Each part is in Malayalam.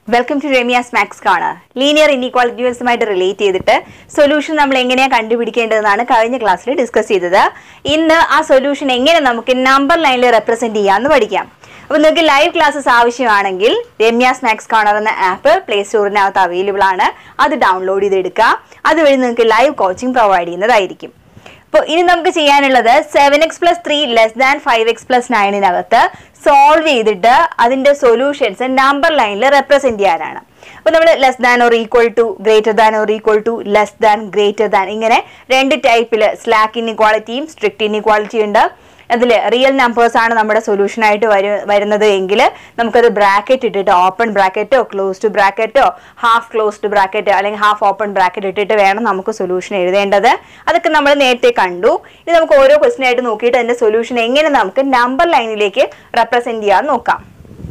Welcome to Ramya's maths corner linear ഇൻഇക്വാളിറ്റീസുമായിട്ട് റിലേറ്റ് ചെയ്തിട്ട് സൊല്യൂഷൻ നമ്മൾ എങ്ങനെയാണ് കണ്ടുപിടിക്കേണ്ടതെന്നാണ് കഴിഞ്ഞ ക്ലാസ്സിൽ ഡിസ്കസ് ചെയ്തത് ഇന്ന് ആ സൊല്യൂഷൻ എങ്ങനെ നമുക്ക് നമ്പർ ലൈനിൽ റെപ്രസെന്റ് ചെയ്യാമെന്ന് പഠിക്കാം അപ്പോൾ നിങ്ങൾക്ക് ലൈവ് ക്ലാസ്സസ് ആവശ്യമാണെങ്കിൽ രമ്യാസ് മാക്സ് കാണർ എന്ന ആപ്പ് പ്ലേ സ്റ്റോറിനകത്ത് അവൈലബിൾ ആണ് അത് ഡൗൺലോഡ് ചെയ്തെടുക്കുക അതുവഴി നിങ്ങൾക്ക് ലൈവ് കോച്ചിങ് പ്രൊവൈഡ് ചെയ്യുന്നതായിരിക്കും അപ്പോൾ ഇനി നമുക്ക് ചെയ്യാനുള്ളത് seven x plus three less than five x plus നയനിനകത്ത് സോൾവ് ചെയ്തിട്ട് അതിന്റെ സൊല്യൂഷൻസ് നമ്പർ ലൈനിൽ റെപ്രസെന്റ് ചെയ്യാനാണ് അപ്പോൾ നമ്മൾ less than or equal to greater than or equal to less than greater than ഇങ്ങനെ രണ്ട് ടൈപ്പിൽ സ്ലാക്ക് ഇൻഇക്വാളിറ്റിയും സ്ട്രിക്റ്റ് ഇൻഇക്വാളിറ്റി ഉണ്ട് അതിൽ റിയൽ നമ്പേഴ്സ് ആണ് നമ്മുടെ സൊല്യൂഷൻ ആയിട്ട് വരു വരുന്നത് എങ്കിൽ നമുക്കത് ബ്രാക്കറ്റ് ഇട്ടിട്ട് ഓപ്പൺ ബ്രാക്കറ്റോ ക്ലോസ്ഡ് ബ്രാക്കറ്റോ ഹാഫ് ക്ലോസ്ഡ് ബ്രാക്കറ്റ് അല്ലെങ്കിൽ ഹാഫ് ഓപ്പൺ ബ്രാക്കറ്റ് ഇട്ടിട്ട് വേണം നമുക്ക് സൊല്യൂഷൻ എഴുതേണ്ടത് അതൊക്കെ നമ്മൾ നേരത്തെ കണ്ടു ഇനി നമുക്ക് ഓരോ ക്വസ്റ്റൻ ആയിട്ട് നോക്കിയിട്ട് അതിന്റെ സൊല്യൂഷൻ എങ്ങനെ നമുക്ക് നമ്പർ ലൈനിലേക്ക് റെപ്രസെന്റ് ചെയ്യാൻ നോക്കാം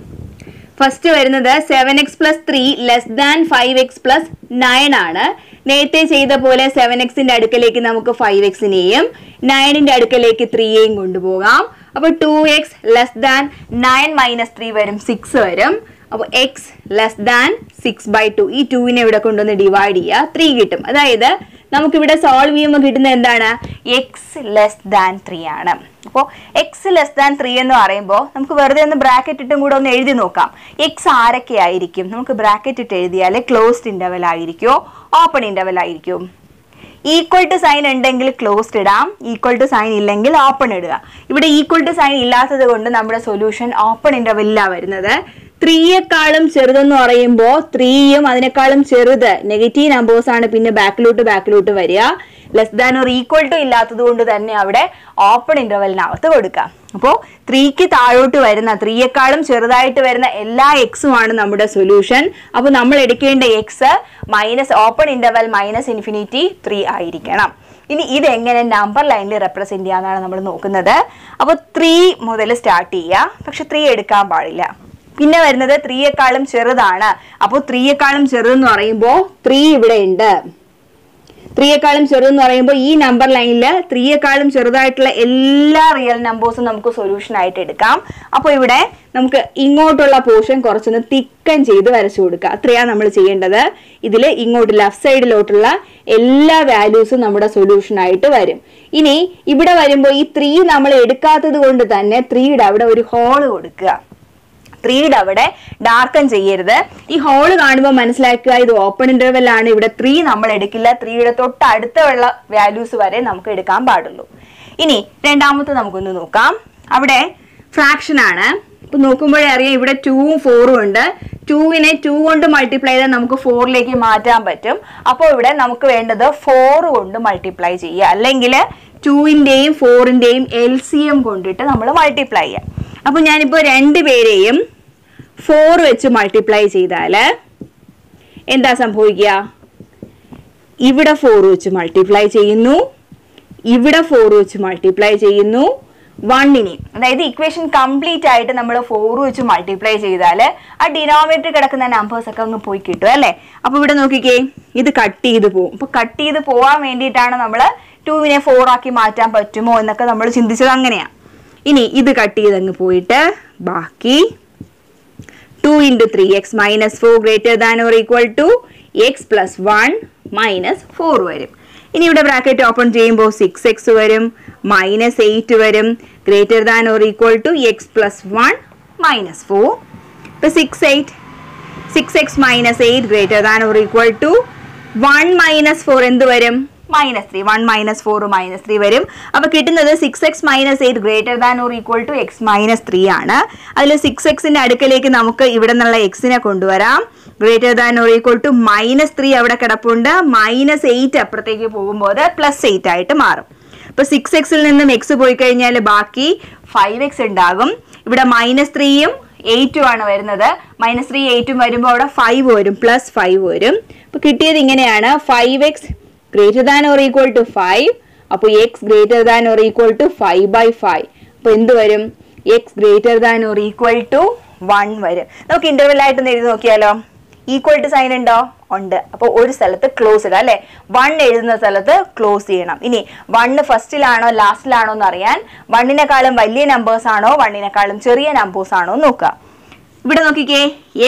ഫസ്റ്റ് വരുന്നത് seven x plus three less than five x plus nine ആണ് നേരത്തെ ചെയ്ത പോലെ സെവൻ എക്സിന്റെ അടുക്കലേക്ക് നമുക്ക് ഫൈവ് എക്സിനെയും നയനിന്റെ അടുക്കലേക്ക് ത്രീയെയും കൊണ്ടുപോകാം അപ്പോൾ two x less than nine minus three വരും സിക്സ് വരും അപ്പോൾ x less than six by two ഈ ടുവിനെ ഇവിടെ കൊണ്ടുവന്ന് ഡിവൈഡ് ചെയ്യുക ത്രീ കിട്ടും അതായത് നമുക്കിവിടെ സോൾവ് ചെയ്യുമ്പോൾ കിട്ടുന്നത് എന്താണ് എക്സ് ലെസ് ദാൻ ത്രീ ആണ് അപ്പോൾ എക്സ് ലെസ് ദാൻ ത്രീ എന്ന് പറയുമ്പോൾ നമുക്ക് വെറുതെ ഒന്ന് ബ്രാക്കറ്റ് ഇട്ടും കൂടെ ഒന്ന് എഴുതി നോക്കാം എക്സ് ആരൊക്കെ ആയിരിക്കും നമുക്ക് ബ്രാക്കറ്റ് ഇട്ട് എഴുതിയാൽ ക്ലോസ്ഡ് ഇൻ്റർവൽ ആയിരിക്കുമോ ഓപ്പൺ ഇൻ്റർവൽ ആയിരിക്കും ഈക്വൽ ടു സൈൻ ഉണ്ടെങ്കിൽ ക്ലോസ്ഡ് ഇടാം ഈക്വൽ ടു സൈൻ ഇല്ലെങ്കിൽ ഓപ്പൺ ഇടുക ഇവിടെ ഈക്വൽ ടു സൈൻ ഇല്ലാത്തത് കൊണ്ട് നമ്മുടെ സൊല്യൂഷൻ ഓപ്പൺ ഇൻ്റർവെല്ലാണ് വരുന്നത് ത്രീയെക്കാളും ചെറുതെന്ന് പറയുമ്പോൾ ത്രീയും അതിനേക്കാളും ചെറുത് നെഗറ്റീവ് നമ്പേഴ്സ് ആണ് പിന്നെ ബാക്കിലോട്ട് ബാക്കിലോട്ട് വരിക less than or equal to ഇല്ലാത്തത് കൊണ്ട് തന്നെ അവിടെ ഓപ്പൺ ഇന്റർവെലിനകത്ത് കൊടുക്കാം അപ്പോൾ ത്രീക്ക് താഴോട്ട് വരുന്ന ത്രീയെക്കാളും ചെറുതായിട്ട് വരുന്ന എല്ലാ എക്സും ആണ് നമ്മുടെ സൊല്യൂഷൻ അപ്പോൾ നമ്മൾ എടുക്കേണ്ട x minus open interval minus infinity three ആയിരിക്കണം ഇനി ഇതെങ്ങനെ നമ്പർ ലൈനിൽ റെപ്രസെന്റ് ചെയ്യാന്നാണ് നമ്മൾ നോക്കുന്നത് അപ്പോൾ ത്രീ മുതൽ സ്റ്റാർട്ട് ചെയ്യുക പക്ഷെ ത്രീ എടുക്കാൻ പാടില്ല പിന്നെ വരുന്നത് ത്രീയെക്കാളും ചെറുതാണ് അപ്പോൾ ത്രീയെക്കാളും ചെറുതെന്ന് പറയുമ്പോൾ ത്രീ ഇവിടെ ഉണ്ട് ത്രീയെക്കാളും ചെറുതെന്ന് പറയുമ്പോൾ ഈ നമ്പർ ലൈനിൽ ത്രീയെക്കാളും ചെറുതായിട്ടുള്ള എല്ലാ റിയൽ നമ്പേഴ്സും നമുക്ക് സൊല്യൂഷൻ ആയിട്ട് എടുക്കാം അപ്പോൾ ഇവിടെ നമുക്ക് ഇങ്ങോട്ടുള്ള പോർഷൻ കുറച്ചൊന്ന് തിക്കൻ ചെയ്ത് വരച്ചു കൊടുക്കുക അത്രയാണ് നമ്മൾ ചെയ്യേണ്ടത് ഇതിൽ ഇങ്ങോട്ട് ലെഫ്റ്റ് സൈഡിലോട്ടുള്ള എല്ലാ വാല്യൂസും നമ്മുടെ സൊല്യൂഷൻ ആയിട്ട് വരും ഇനി ഇവിടെ വരുമ്പോൾ ഈ ത്രീ നമ്മൾ എടുക്കാത്തത് കൊണ്ട് തന്നെ ത്രീയുടെ അവിടെ ഒരു ഹോള് കൊടുക്കുക ത്രീയുടെ അവിടെ ഡാർക്കൻ ചെയ്യരുത് ഈ ഹോള് കാണുമ്പോൾ മനസ്സിലാക്കുക ഇത് ഓപ്പൺ ഇന്റർവെൽ ആണ് ഇവിടെ ത്രീ നമ്മൾ എടുക്കില്ല ത്രീയുടെ തൊട്ട് അടുത്തുള്ള വാല്യൂസ് വരെ നമുക്ക് എടുക്കാൻ പാടുള്ളൂ ഇനി രണ്ടാമത്തെ നമുക്കൊന്ന് നോക്കാം അവിടെ ഫ്രാക്ഷൻ ആണ് ഇപ്പൊ നോക്കുമ്പോഴേ അറിയാം ഇവിടെ ടൂവും ഫോറും ഉണ്ട് ടൂവിനെ ടു കൊണ്ട് മൾട്ടിപ്ലൈ ചെയ്താൽ നമുക്ക് ഫോറിലേക്ക് മാറ്റാൻ പറ്റും അപ്പോൾ ഇവിടെ നമുക്ക് വേണ്ടത് ഫോർ കൊണ്ട് മൾട്ടിപ്ലൈ ചെയ്യുക അല്ലെങ്കിൽ ടൂവിൻ്റെയും ഫോറിൻ്റെയും എൽ സി എം കൊണ്ടിട്ട് നമ്മൾ മൾട്ടിപ്ലൈ ചെയ്യാം അപ്പോൾ ഞാനിപ്പോൾ രണ്ട് പേരെയും ഫോർ വെച്ച് മൾട്ടിപ്ലൈ ചെയ്താൽ എന്താ സംഭവിക്കുക ഇവിടെ ഫോർ വെച്ച് മൾട്ടിപ്ലൈ ചെയ്യുന്നു ഇവിടെ ഫോർ വെച്ച് മൾട്ടിപ്ലൈ ചെയ്യുന്നു വണ്ണിനെ അതായത് ഇക്വേഷൻ കംപ്ലീറ്റ് ആയിട്ട് നമ്മൾ ഫോർ വെച്ച് മൾട്ടിപ്ലൈ ചെയ്താൽ ആ ഡിനോമിനേറ്റർ കിടക്കുന്ന നമ്പേഴ്സ് ഒക്കെ അങ്ങ് പോയി കിട്ടും അല്ലേ അപ്പോൾ ഇവിടെ നോക്കിക്കേ ഇത് കട്ട് ചെയ്ത് പോകും അപ്പോൾ കട്ട് ചെയ്ത് പോകാൻ വേണ്ടിയിട്ടാണ് നമ്മൾ ടൂവിനെ ഫോർ ആക്കി മാറ്റാൻ പറ്റുമോ എന്നൊക്കെ നമ്മൾ ചിന്തിച്ചത് അങ്ങനെയാണ് ഇനി ഇത് കട്ട് ചെയ്ത് അങ്ങ് പോയിട്ട് ബാക്കി two into three x minus four greater than or equal to x plus one minus four വരും ഇനി ഇവിടെ ബ്രാക്കറ്റ് ഓപ്പൺ ചെയ്യുമ്പോൾ സിക്സ് എക്സ് വരും മൈനസ് എയ്റ്റ് വരും greater than or equal to x plus one minus four ഇപ്പം six eight six x minus eight greater than or equal to one minus four എന്ത് വരും minus three one minus four minus three വരും അപ്പോൾ കിട്ടുന്നത് six x minus eight greater than or equal to x minus three ആണ് അതിൽ സിക്സ് എക്സിന്റെ അടുക്കലേക്ക് നമുക്ക് ഇവിടെ നിന്നുള്ള എക്സിനെ കൊണ്ടുവരാം greater than or equal to minus three അവിടെ കിടപ്പുണ്ട് മൈനസ് എയ്റ്റ് അപ്പുറത്തേക്ക് പോകുമ്പോൾ അത് പ്ലസ് എയ്റ്റ് ആയിട്ട് മാറും അപ്പോൾ സിക്സ് എക്സിൽ നിന്നും എക്സ് പോയി കഴിഞ്ഞാൽ ബാക്കി ഫൈവ് എക്സ് ഉണ്ടാകും ഇവിടെ മൈനസ് ത്രീയും എയ്റ്റും ആണ് വരുന്നത് മൈനസ് ത്രീ എയ്റ്റും വരുമ്പോൾ അവിടെ ഫൈവ് വരും പ്ലസ് ഫൈവ് വരും അപ്പോൾ കിട്ടിയത് ഇങ്ങനെയാണ് five x greater than or equal to five അപ്പോൾ x greater than or equal to five by five അപ്പോൾ എന്ത് വരും x greater than or equal to one വരും നമുക്ക് ഇന്റർവെൽ ആയിട്ട് ഒന്ന് എഴുതി നോക്കിയാലോ ഈക്വൽ ടു സൈൻ ഉണ്ടോ ഉണ്ട് അപ്പോൾ ഒരു സ്ഥലത്ത് ക്ലോസ് ഇടുക അല്ലെ വൺ എഴുതുന്ന സ്ഥലത്ത് ക്ലോസ് ചെയ്യണം ഇനി വണ്ണ് ഫസ്റ്റിലാണോ ലാസ്റ്റിലാണോ എന്ന് അറിയാൻ വണ്ണിനെക്കാളും വലിയ നമ്പേഴ്സ് ആണോ വണ്ണിനെക്കാളും ചെറിയ നമ്പേഴ്സ് ആണോ എന്ന് നോക്കുക ഇവിടെ നോക്കിക്കേ x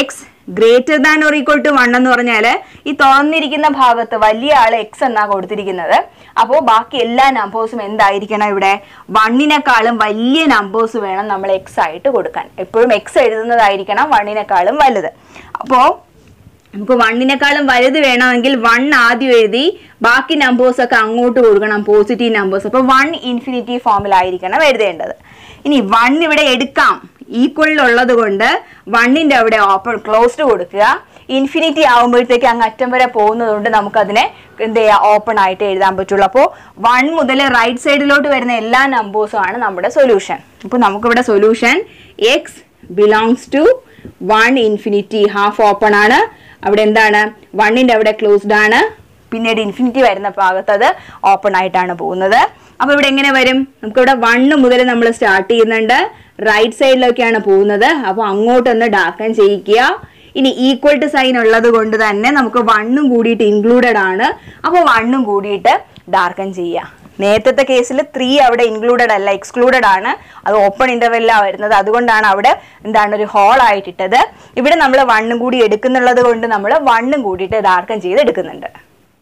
greater than or equal to one എന്ന് പറഞ്ഞാൽ ഈ തുറന്നിരിക്കുന്ന ഭാഗത്ത് വലിയ ആള് എക്സ് എന്നാ കൊടുത്തിരിക്കുന്നത് അപ്പോൾ ബാക്കി എല്ലാ നമ്പേഴ്സും എന്തായിരിക്കണം ഇവിടെ വണ്ണിനെക്കാളും വലിയ നമ്പേഴ്സ് വേണം നമ്മൾ എക്സ് ആയിട്ട് കൊടുക്കാൻ എപ്പോഴും എക്സ് എഴുതുന്നതായിരിക്കണം വണ്ണിനെക്കാളും വലുത് അപ്പോൾ നമുക്ക് വണ്ണിനെക്കാളും വലുത് വേണമെങ്കിൽ വൺ ആദ്യം എഴുതി ബാക്കി നമ്പേഴ്സ് ഒക്കെ അങ്ങോട്ട് കൊടുക്കണം പോസിറ്റീവ് നമ്പേഴ്സ് അപ്പോൾ വൺ ഇൻഫിനിറ്റി ഫോമിലായിരിക്കണം എഴുതേണ്ടത് ഇനി വൺ ഇവിടെ എടുക്കാം ഈക്വലിലുള്ളത് കൊണ്ട് വണ്ണിന്റെ അവിടെ ഓപ്പൺ ക്ലോസ്ഡ് കൊടുക്കുക ഇൻഫിനിറ്റി ആകുമ്പോഴത്തേക്ക് അങ്ങ് അറ്റം വരെ പോകുന്നത് കൊണ്ട് നമുക്കതിനെ എന്ത് ചെയ്യാം ഓപ്പൺ ആയിട്ട് എഴുതാൻ പറ്റുള്ളൂ അപ്പോൾ വൺ മുതൽ റൈറ്റ് സൈഡിലോട്ട് വരുന്ന എല്ലാ നമ്പേഴ്സും ആണ് നമ്മുടെ സൊല്യൂഷൻ അപ്പോൾ നമുക്കിവിടെ solution x belongs to one infinity half open ആണ് അവിടെ എന്താണ് വണ്ണിന്റെ അവിടെ ക്ലോസ്ഡ് ആണ് പിന്നീട് ഇൻഫിനിറ്റി വരുന്ന ഭാഗത്ത് അത് ഓപ്പൺ ആയിട്ടാണ് പോകുന്നത് അപ്പൊ ഇവിടെ എങ്ങനെ വരും നമുക്ക് ഇവിടെ വണ്ണ് മുതൽ നമ്മൾ സ്റ്റാർട്ട് ചെയ്യുന്നുണ്ട് റൈറ്റ് സൈഡിലൊക്കെയാണ് പോകുന്നത് അപ്പൊ അങ്ങോട്ടൊന്ന് ഡാർക്കൻ ചെയ്യിക്കുക ഇനി ഈക്വൽ ടു സൈൻ ഉള്ളത് കൊണ്ട് തന്നെ നമുക്ക് വണ്ണും കൂടിയിട്ട് ഇൻക്ലൂഡഡ് ആണ് അപ്പോൾ വണ്ണും കൂടിയിട്ട് ഡാർക്കൻ ചെയ്യുക നേരത്തെ കേസിൽ ത്രീ അവിടെ ഇൻക്ലൂഡഡ് അല്ല എക്സ്ക്ലൂഡഡ് ആണ് അത് ഓപ്പൺ ഇന്റർവെല്ലാണ് വരുന്നത് അതുകൊണ്ടാണ് അവിടെ എന്താണ് ഒരു ഹോൾ ആയിട്ടിട്ടത് ഇവിടെ നമ്മൾ വണ്ണും കൂടി എടുക്കുന്നുള്ളത് കൊണ്ട് നമ്മൾ വണ്ണും കൂടിയിട്ട് ഡാർക്കൻ ചെയ്ത് എടുക്കുന്നുണ്ട്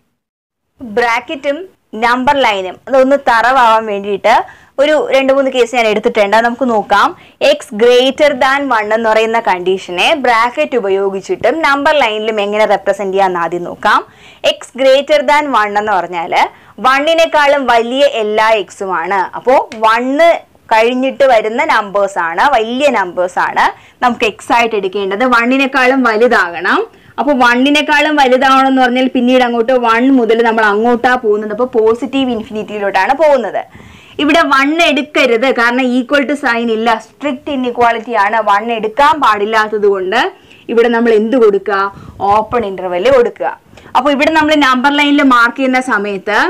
ബ്രാക്കറ്റും നമ്പർ ലൈനും അതൊന്ന് തറവാവാൻ വേണ്ടിയിട്ട് ഒരു രണ്ട് മൂന്ന് കേസ് ഞാൻ എടുത്തിട്ടുണ്ട് അത് നമുക്ക് നോക്കാം എക്സ് ഗ്രേറ്റർ ദാൻ വൺ എന്ന് പറയുന്ന കണ്ടീഷനെ ബ്രാക്കറ്റ് ഉപയോഗിച്ചിട്ടും നമ്പർ ലൈനിലും എങ്ങനെ റെപ്രസെന്റ് ചെയ്യാന്ന് ആദ്യം നോക്കാം എക്സ് ഗ്രേറ്റർ ദാൻ വൺ എന്ന് പറഞ്ഞാൽ വണ്ണിനേക്കാളും വലിയ എല്ലാ എക്സുമാണ് അപ്പോൾ വണ്ണ് കഴിഞ്ഞിട്ട് വരുന്ന നമ്പേഴ്സ് ആണ് വലിയ നമ്പേഴ്സ് ആണ് നമുക്ക് എക്സ് ആയിട്ട് എടുക്കേണ്ടത് വണ്ണിനേക്കാളും വലുതാകണം അപ്പോൾ വണ്ണിനേക്കാളും വലുതാവണമെന്ന് പറഞ്ഞാൽ പിന്നീട് അങ്ങോട്ട് വൺ മുതൽ നമ്മൾ അങ്ങോട്ടാ പോകുന്നത് അപ്പോൾ പോസിറ്റീവ് ഇൻഫിനിറ്റിയിലോട്ടാണ് പോകുന്നത് ഇവിടെ വൺ എടുക്കരുത് കാരണം ഈക്വൽ ടു സൈൻ ഇല്ല സ്ട്രിക്റ്റ് ഇൻഇക്വാളിറ്റി ആണ് വൺ എടുക്കാൻ പാടില്ലാത്തത് കൊണ്ട് ഇവിടെ നമ്മൾ എന്ത് കൊടുക്കുക ഓപ്പൺ ഇന്റർവെല് കൊടുക്കുക അപ്പോൾ ഇവിടെ നമ്മൾ നമ്പർ ലൈനിൽ മാർക്ക് ചെയ്യുന്ന സമയത്ത്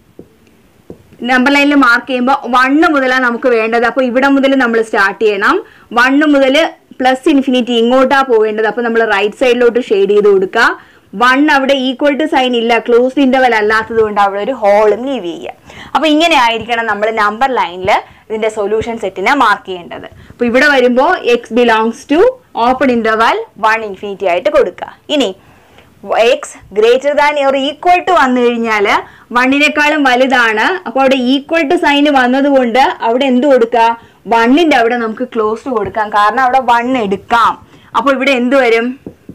നമ്പർ ലൈനിൽ മാർക്ക് ചെയ്യുമ്പോൾ വണ്ണ് മുതലാണ് നമുക്ക് വേണ്ടത് അപ്പോൾ ഇവിടെ മുതൽ നമ്മൾ സ്റ്റാർട്ട് ചെയ്യണം വണ്ണ് മുതൽ പ്ലസ് ഇൻഫിനിറ്റി ഇങ്ങോട്ടാ പോവേണ്ടത് അപ്പോൾ നമ്മൾ റൈറ്റ് സൈഡിലോട്ട് ഷെയ്ഡ് ചെയ്ത് കൊടുക്കുക വൺ അവിടെ ഈക്വൽ ടു സൈൻ ഇല്ല ക്ലോസ്ഡ് ഇന്റർവൽ അല്ലാത്തത് കൊണ്ട് അവിടെ ഒരു ഹോളും ലീവ് ചെയ്യുക അപ്പോൾ ഇങ്ങനെ ആയിരിക്കണം നമ്മൾ നമ്പർ ലൈനിൽ ഇതിന്റെ സൊല്യൂഷൻ സെറ്റിനെ മാർക്ക് ചെയ്യേണ്ടത് അപ്പോൾ ഇവിടെ വരുമ്പോൾ x belongs to open interval one infinity ആയിട്ട് കൊടുക്കുക ഇനി x greater than or equal to വന്നു കഴിഞ്ഞാൽ വണ്ണിനേക്കാളും വലുതാണ് അപ്പോൾ അവിടെ ഈക്വൽ ടു സൈന് വന്നതുകൊണ്ട് അവിടെ എന്ത് കൊടുക്കുക വണ്ണിന്റെ അവിടെ നമുക്ക് ക്ലോസ് കൊടുക്കാം കാരണം അവിടെ വൺ എടുക്കാം അപ്പോൾ ഇവിടെ എന്ത് വരും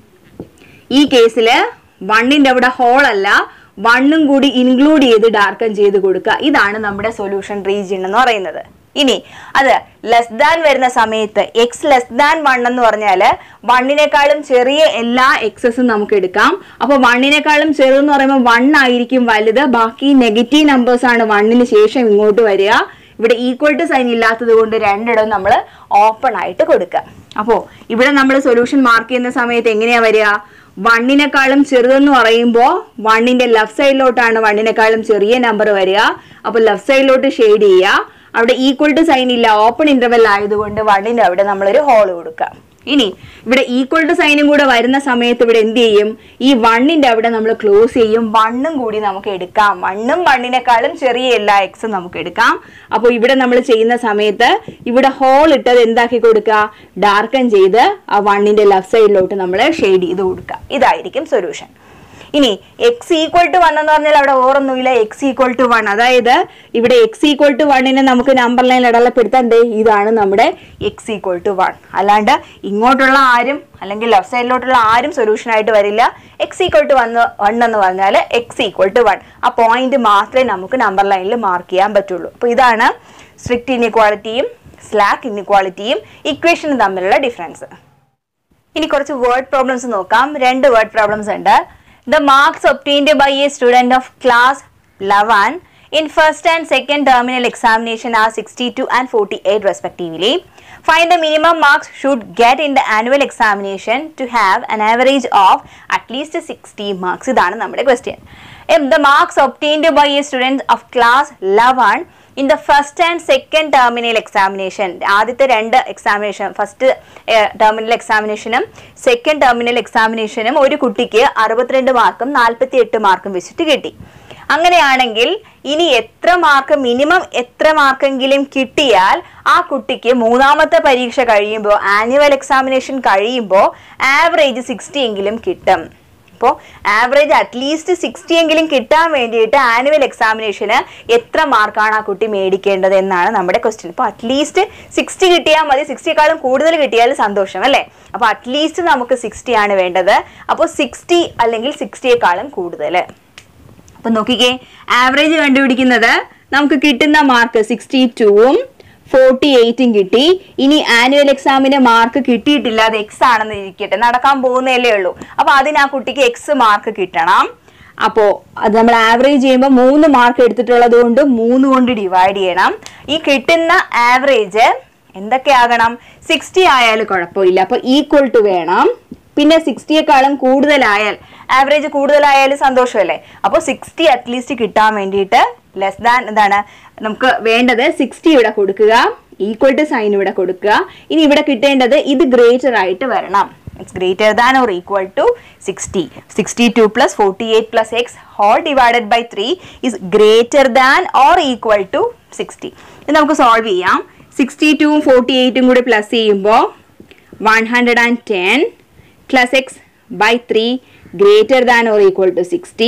ഈ കേസിൽ വണ്ണിന്റെ അവിടെ ഹോൾ അല്ല വണ്ണും കൂടി ഇൻക്ലൂഡ് ചെയ്ത് ഡാർക്കൻ ചെയ്ത് കൊടുക്കുക ഇതാണ് നമ്മുടെ സൊല്യൂഷൻ റീജിയൻ എന്ന് പറയുന്നത് ഇനി അത് ലെസ് ദാൻ വരുന്ന സമയത്ത് എക്സ് ലെസ് ദാൻ വൺ എന്ന് പറഞ്ഞാൽ വണ്ണിനേക്കാളും ചെറിയ എല്ലാ എക്സസും നമുക്ക് എടുക്കാം അപ്പോൾ വണ്ണിനേക്കാളും ചെറുതെന്ന് പറയുമ്പോൾ വൺ ആയിരിക്കും വലുത് ബാക്കി നെഗറ്റീവ് നമ്പേഴ്സ് ആണ് വണ്ണിന് ശേഷം ഇങ്ങോട്ട് വരിക ഇവിടെ ഈക്വൽ ടു സൈൻ ഇല്ലാത്തത് കൊണ്ട് രണ്ടിടവും നമ്മൾ ഓപ്പൺ ആയിട്ട് കൊടുക്കുക അപ്പോൾ ഇവിടെ നമ്മൾ സൊല്യൂഷൻ മാർക്ക് ചെയ്യുന്ന സമയത്ത് എങ്ങനെയാ വരിക വണ്ണിനേക്കാളും ചെറുതെന്ന് പറയുമ്പോൾ വണ്ണിന്റെ ലെഫ്റ്റ് സൈഡിലോട്ടാണ് വണ്ണിനേക്കാളും ചെറിയ നമ്പർ വരിക അപ്പോൾ ലെഫ്റ്റ് സൈഡിലോട്ട് ഷെയ്ഡ് ചെയ്യുക അവിടെ ഈക്വൽ ടു സൈൻ ഇല്ല ഓപ്പൺ ഇന്റർവെൽ ആയതുകൊണ്ട് വണ്ണിന്റെ അവിടെ നമ്മളൊരു ഹോൾ കൊടുക്കുക ഇനി ഇവിടെ ഈക്വൽ ടു സൈനും കൂടെ വരുന്ന സമയത്ത് ഇവിടെ എന്ത് ചെയ്യും ഈ വണ്ണിന്റെ അവിടെ നമ്മൾ ക്ലോസ് ചെയ്യും വണ്ണും കൂടി നമുക്ക് എടുക്കാം വണ്ണും വണ്ണിനേക്കാളും ചെറിയ എല്ലാ എക്സും നമുക്ക് എടുക്കാം അപ്പോൾ ഇവിടെ നമ്മൾ ചെയ്യുന്ന സമയത്ത് ഇവിടെ ഹോൾ ഇട്ടത് എന്താക്കി കൊടുക്കുക ഡാർക്കൻ ചെയ്ത് ആ വണ്ണിന്റെ ലെഫ്റ്റ് സൈഡിലോട്ട് നമ്മൾ ഷെയ്ഡ് ചെയ്ത് കൊടുക്കുക ഇതായിരിക്കും സൊല്യൂഷൻ ഇനി എക്സ് ഈക്വൽ ടു വൺ എന്ന് പറഞ്ഞാൽ അവിടെ ഓറൊന്നുമില്ല എക്സ് ഈക്വൽ ടു വൺ അതായത് ഇവിടെ എക്സ് ഈക്വൽ ടു വണ്ണിനെ നമുക്ക് നമ്പർ ലൈൻ അടയാളപ്പെടുത്താൻ ദേ ഇതാണ് നമ്മുടെ എക്സ് ഈക്വൽ ടു വൺ അല്ലാണ്ട് ഇങ്ങോട്ടുള്ള ആരും അല്ലെങ്കിൽ ലെഫ്റ്റ് സൈഡിലോട്ടുള്ള ആരും സൊല്യൂഷൻ ആയിട്ട് വരില്ല x equal to one one എന്ന് പറഞ്ഞാൽ എക്സ് ഈക്വൽ ടു വൺ ആ പോയിന്റ് മാത്രമേ നമുക്ക് നമ്പർ ലൈനിൽ മാർക്ക് ചെയ്യാൻ പറ്റുള്ളൂ അപ്പോൾ ഇതാണ് സ്ട്രിക്റ്റ് ഇൻഇക്വാളിറ്റിയും സ്ലാക്ക് ഇൻഇക്വാളിറ്റിയും ഇക്വേഷനും തമ്മിലുള്ള ഡിഫറൻസ് ഇനി കുറച്ച് വേർഡ് പ്രോബ്ലംസ് നോക്കാം രണ്ട് വേർഡ് പ്രോബ്ലംസ് ഉണ്ട് the marks obtained by a student of class eleven in first and second terminal examination are 62 and 48 respectively. Find the minimum marks should get in the annual examination to have an average of at least 60 marks. ഇതാണ് നമ്മുടെ question. If the marks obtained by a student of class 11 in the first and second terminal examination ആദ്യത്തെ രണ്ട് എക്സാമിനേഷൻ ഫസ്റ്റ് ടെർമിനൽ എക്സാമിനേഷനും സെക്കൻഡ് ടെർമിനൽ എക്സാമിനേഷനും ഒരു കുട്ടിക്ക് അറുപത്തിരണ്ട് മാർക്കും നാൽപ്പത്തി എട്ട് മാർക്കും വെച്ചിട്ട് കിട്ടി അങ്ങനെയാണെങ്കിൽ ഇനി എത്ര മാർക്ക് മിനിമം എത്ര മാർക്കെങ്കിലും കിട്ടിയാൽ ആ കുട്ടിക്ക് മൂന്നാമത്തെ പരീക്ഷ കഴിയുമ്പോൾ ആനുവൽ എക്സാമിനേഷൻ കഴിയുമ്പോൾ ആവറേജ് സിക്സ്റ്റി എങ്കിലും കിട്ടും അപ്പോൾ ആവറേജ് അറ്റ്ലീസ്റ്റ് സിക്സ്റ്റി എങ്കിലും കിട്ടാൻ വേണ്ടിയിട്ട് ആനുവൽ എക്സാമിനേഷന് എത്ര മാർക്കാണ് ആ കുട്ടി മേടിക്കേണ്ടത് എന്നാണ് നമ്മുടെ ക്വസ്റ്റ്യൻ അപ്പോൾ അറ്റ്ലീസ്റ്റ് സിക്സ്റ്റി കിട്ടിയാൽ മതി സിക്സ്റ്റിയേക്കാളും കൂടുതൽ കിട്ടിയാൽ സന്തോഷം അല്ലേ അപ്പോൾ അറ്റ്ലീസ്റ്റ് നമുക്ക് സിക്സ്റ്റി ആണ് വേണ്ടത് അപ്പോൾ സിക്സ്റ്റി അല്ലെങ്കിൽ സിക്സ്റ്റിയേക്കാളും കൂടുതൽ അപ്പൊ നോക്കിക്കേ ആവറേജ് കണ്ടുപിടിക്കുന്നത് നമുക്ക് കിട്ടുന്ന മാർക്ക് സിക്സ്റ്റി ടൂവും ഫോർട്ടി എയ്റ്റും കിട്ടി ഇനി ആനുവൽ എക്സാമിന് മാർക്ക് കിട്ടിയിട്ടില്ല അത് എക്സ് ആണെന്ന് ഇരിക്കട്ടെ നടക്കാൻ പോകുന്നതല്ലേ ഉള്ളൂ അപ്പൊ അതിന് ആ കുട്ടിക്ക് എക്സ് മാർക്ക് കിട്ടണം അപ്പോ അത് നമ്മൾ ആവറേജ് ചെയ്യുമ്പോൾ മൂന്ന് മാർക്ക് എടുത്തിട്ടുള്ളത് കൊണ്ട് മൂന്ന് കൊണ്ട് ഡിവൈഡ് ചെയ്യണം ഈ കിട്ടുന്ന ആവറേജ് എന്തൊക്കെയാകണം സിക്സ്റ്റി ആയാലും കുഴപ്പമില്ല അപ്പൊ ഈക്വൽ ടു വേണം പിന്നെ സിക്സ്റ്റിയെക്കാളും കൂടുതലായാൽ ആവറേജ് കൂടുതലായാലും സന്തോഷമല്ലേ അപ്പോൾ സിക്സ്റ്റി അറ്റ്ലീസ്റ്റ് കിട്ടാൻ വേണ്ടിയിട്ട് ലെസ് ദാൻ എന്താണ് നമുക്ക് വേണ്ടത് സിക്സ്റ്റി ഇവിടെ കൊടുക്കുക ഈക്വൽ ടു സൈൻ ഇവിടെ കൊടുക്കുക ഇനി ഇവിടെ കിട്ടേണ്ടത് ഇത് ഗ്രേറ്റർ ആയിട്ട് വരണം it's greater than or equal to sixty sixty two plus forty eight plus x whole divided by three is greater than or equal to sixty ഇത് നമുക്ക് സോൾവ് ചെയ്യാം സിക്സ്റ്റി ടുവും ഫോർട്ടി എയ്റ്റും കൂടി പ്ലസ് ചെയ്യുമ്പോൾ one hundred and ten plus x by 3 greater than or equal to 60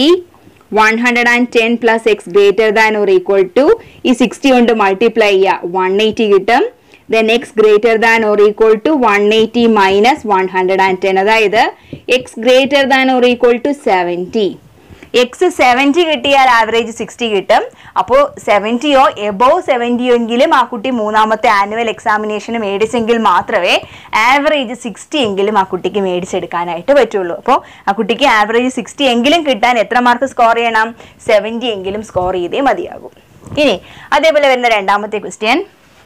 110 plus x greater than or equal to ഈ 60 കൊണ്ട് മൾട്ടിപ്ലൈ ചെയ്യുക 180 കിട്ടും then x greater than or equal to 180 minus 110 അതായത് x greater than or equal to 70 x seventy കിട്ടിയാൽ ആവറേജ് സിക്സ്റ്റി കിട്ടും അപ്പോൾ സെവൻറ്റിയോ എബോവ് സെവൻറ്റിയോ എങ്കിലും ആ കുട്ടി മൂന്നാമത്തെ ആനുവൽ എക്സാമിനേഷന് മേടിച്ചെങ്കിൽ മാത്രമേ ആവറേജ് സിക്സ്റ്റി എങ്കിലും ആ കുട്ടിക്ക് മേടിച്ചെടുക്കാനായിട്ട് പറ്റുള്ളൂ അപ്പോൾ ആ കുട്ടിക്ക് ആവറേജ് സിക്സ്റ്റി എങ്കിലും കിട്ടാൻ എത്ര മാർക്ക് സ്കോർ ചെയ്യണം സെവൻറ്റി എങ്കിലും സ്കോർ ചെയ്തേ മതിയാകും ഇനി അതേപോലെ വരുന്ന രണ്ടാമത്തെ question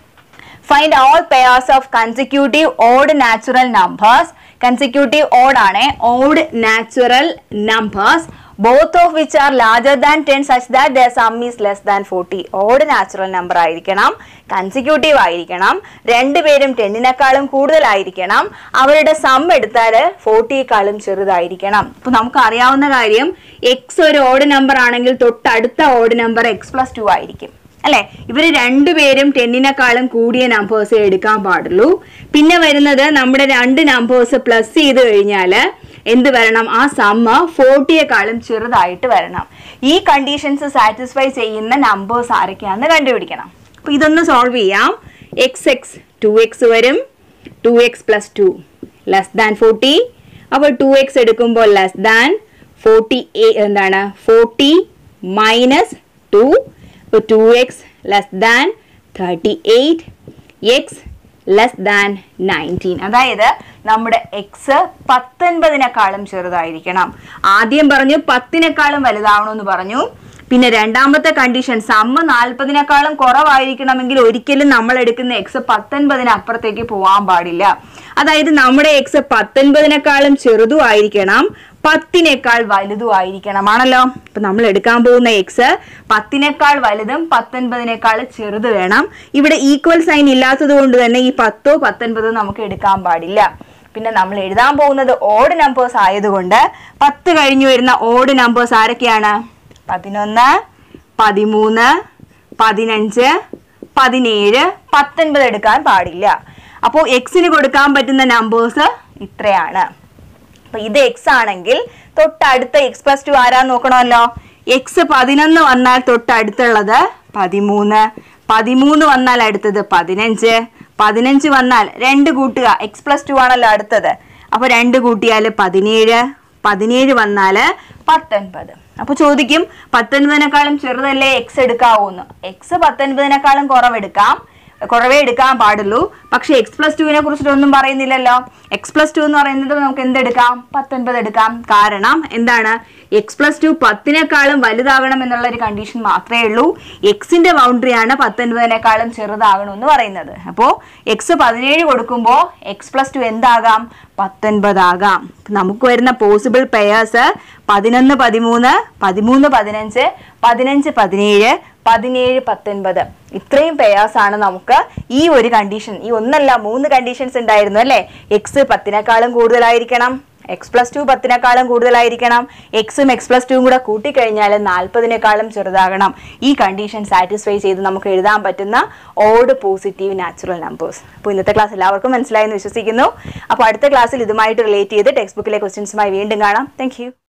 find all pairs of consecutive odd natural numbers consecutive odd ആണ് odd natural numbers both of which are larger than ten such that the sum is less than forty odd natural number ആയിരിക്കണം കൺസിക്യൂട്ടീവ് ആയിരിക്കണം രണ്ടുപേരും ടെന്നിനേക്കാളും കൂടുതലായിരിക്കണം അവരുടെ സം എടുത്താൽ ഫോർട്ടിയേക്കാളും ചെറുതായിരിക്കണം ഇപ്പൊ നമുക്ക് അറിയാവുന്ന കാര്യം എക്സ് ഒരു ഓഡ് നമ്പർ ആണെങ്കിൽ തൊട്ടടുത്ത odd number x plus two ആയിരിക്കും അല്ലെ ഇവര് രണ്ടുപേരും ടെന്നിനേക്കാളും കൂടിയ നമ്പേഴ്സ് എടുക്കാൻ പാടുള്ളൂ പിന്നെ വരുന്നത് നമ്മുടെ രണ്ട് നമ്പേഴ്സ് പ്ലസ് ചെയ്ത് കഴിഞ്ഞാൽ എന്ത് വരണം ആ സമ്മ ഫോർട്ടിയെക്കാളും ചെറുതായിട്ട് വരണം ഈ കണ്ടീഷൻസ് സാറ്റിസ്ഫൈ ചെയ്യുന്ന നമ്പേഴ്സ് ആരൊക്കെയാണെന്ന് കണ്ടുപിടിക്കണം അപ്പൊ ഇതൊന്ന് സോൾവ് ചെയ്യാം എക്സ് എക്സ് ടു എക്സ് വരും two x plus two less than forty അപ്പോൾ ടു എക്സ് എടുക്കുമ്പോൾ ലെസ് ദാൻ ഫോർട്ടി എന്താണ് ഫോർട്ടി മൈനസ് ടു ഇപ്പോൾ two x less than thirty eight x less than nineteen അതായത് നമ്മുടെ എക്സ് പത്തൊൻപതിനേക്കാളും ചെറുതായിരിക്കണം ആദ്യം പറഞ്ഞു പത്തിനേക്കാളും വലുതാവണമെന്ന് പറഞ്ഞു പിന്നെ രണ്ടാമത്തെ കണ്ടീഷൻ സമ്മ നാൽപ്പതിനേക്കാളും കുറവായിരിക്കണമെങ്കിൽ ഒരിക്കലും നമ്മൾ എടുക്കുന്ന എക്സ് പത്തൊൻപതിന് അപ്പുറത്തേക്ക് പോകാൻ പാടില്ല അതായത് നമ്മുടെ എക്സ് പത്തൊൻപതിനേക്കാളും ചെറുതും ആയിരിക്കണം പത്തിനേക്കാൾ വലുതും ആയിരിക്കണം ആണല്ലോ ഇപ്പൊ നമ്മൾ എടുക്കാൻ പോകുന്ന എക്സ് പത്തിനേക്കാൾ വലുതും പത്തൊൻപതിനേക്കാൾ ചെറുത് വേണം ഇവിടെ ഈക്വൽ സൈൻ ഇല്ലാത്തത് കൊണ്ട് തന്നെ ഈ പത്തോ പത്തൊൻപതോ നമുക്ക് എടുക്കാൻ പാടില്ല പിന്നെ നമ്മൾ എഴുതാൻ പോകുന്നത് ഓഡ് നമ്പേഴ്സ് ആയതുകൊണ്ട് പത്ത് കഴിഞ്ഞു വരുന്ന ഓഡ് നമ്പേഴ്സ് ആരൊക്കെയാണ് പതിനൊന്ന് പതിമൂന്ന് പതിനഞ്ച് പതിനേഴ് പത്തൊൻപത് എടുക്കാൻ പാടില്ല അപ്പോൾ എക്സിന് കൊടുക്കാൻ പറ്റുന്ന നമ്പേഴ്സ് ഇത്രയാണ് അപ്പൊ ഇത് എക്സ് ആണെങ്കിൽ തൊട്ടടുത്ത എക്സ് പ്ലസ് ടു ആരാന്ന് നോക്കണമല്ലോ എക്സ് പതിനൊന്ന് വന്നാൽ തൊട്ടടുത്തുള്ളത് പതിമൂന്ന് പതിമൂന്ന് വന്നാൽ അടുത്തത് പതിനഞ്ച് പതിനഞ്ച് വന്നാൽ രണ്ട് കൂട്ടുക എക്സ് പ്ലസ് ടു ആണല്ലോ അടുത്തത് അപ്പൊ രണ്ട് കൂട്ടിയാൽ പതിനേഴ് പതിനേഴ് വന്നാൽ പത്തൊൻപത് അപ്പൊ ചോദിക്കും പത്തൊൻപതിനേക്കാളും ചെറുതല്ലേ എക്സ് എടുക്കാവൂന്ന് എക്സ് പത്തൊൻപതിനേക്കാളും കുറവെടുക്കാം കുറവേ എടുക്കാൻ പാടുള്ളൂ പക്ഷെ എക്സ് പ്ലസ് ടുവിനെ കുറിച്ചിട്ട് ഒന്നും പറയുന്നില്ലല്ലോ എക്സ് പ്ലസ് ടു എന്ന് പറയുന്നത് നമുക്ക് എന്തെടുക്കാം പത്തൊൻപത് എടുക്കാം കാരണം എന്താണ് എക്സ് പ്ലസ് ടു പത്തിനേക്കാളും വലുതാകണം എന്നുള്ള ഒരു കണ്ടീഷൻ മാത്രമേ ഉള്ളൂ എക്സിന്റെ ബൗണ്ടറിയാണ് പത്തൊൻപതിനേക്കാളും ചെറുതാകണം എന്ന് പറയുന്നത് അപ്പോൾ എക്സ് പതിനേഴ് കൊടുക്കുമ്പോൾ എക്സ് പ്ലസ് ടു എന്താകാം പത്തൊൻപതാകാം നമുക്ക് വരുന്ന പോസിബിൾ പെയേഴ്സ് പതിനൊന്ന് പതിമൂന്ന് പതിമൂന്ന് പതിനഞ്ച് പതിനഞ്ച് പതിനേഴ് പതിനേഴ് പത്തൊൻപത് ഇത്രയും പെയേഴ്സ് ആണ് നമുക്ക് ഈ ഒരു കണ്ടീഷൻ ഈ ഒന്നല്ല മൂന്ന് കണ്ടീഷൻസ് ഉണ്ടായിരുന്നു അല്ലേ എക്സ് പത്തിനേക്കാളും കൂടുതലായിരിക്കണം എക്സ് പ്ലസ് ടു പത്തിനേക്കാളും കൂടുതലായിരിക്കണം എക്സും എക്സ് പ്ലസ് ടുവും കൂടെ കൂട്ടിക്കഴിഞ്ഞാൽ നാൽപ്പതിനേക്കാളും ചെറുതാകണം ഈ കണ്ടീഷൻ സാറ്റിസ്ഫൈ ചെയ്ത് നമുക്ക് എഴുതാൻ പറ്റുന്ന ഓഡ് പോസിറ്റീവ് നാച്ചുറൽ നമ്പേഴ്സ് അപ്പോൾ ഇന്നത്തെ ക്ലാസ് എല്ലാവർക്കും മനസ്സിലായെന്ന് വിശ്വസിക്കുന്നു അപ്പോൾ അടുത്ത ക്ലാസ്സിൽ ഇതുമായിട്ട് റിലേറ്റ് ചെയ്ത് ടെക്സ്റ്റ് ബുക്കിലെ ക്വസ്റ്റ്യൻസുമായി വീണ്ടും കാണാം താങ്ക്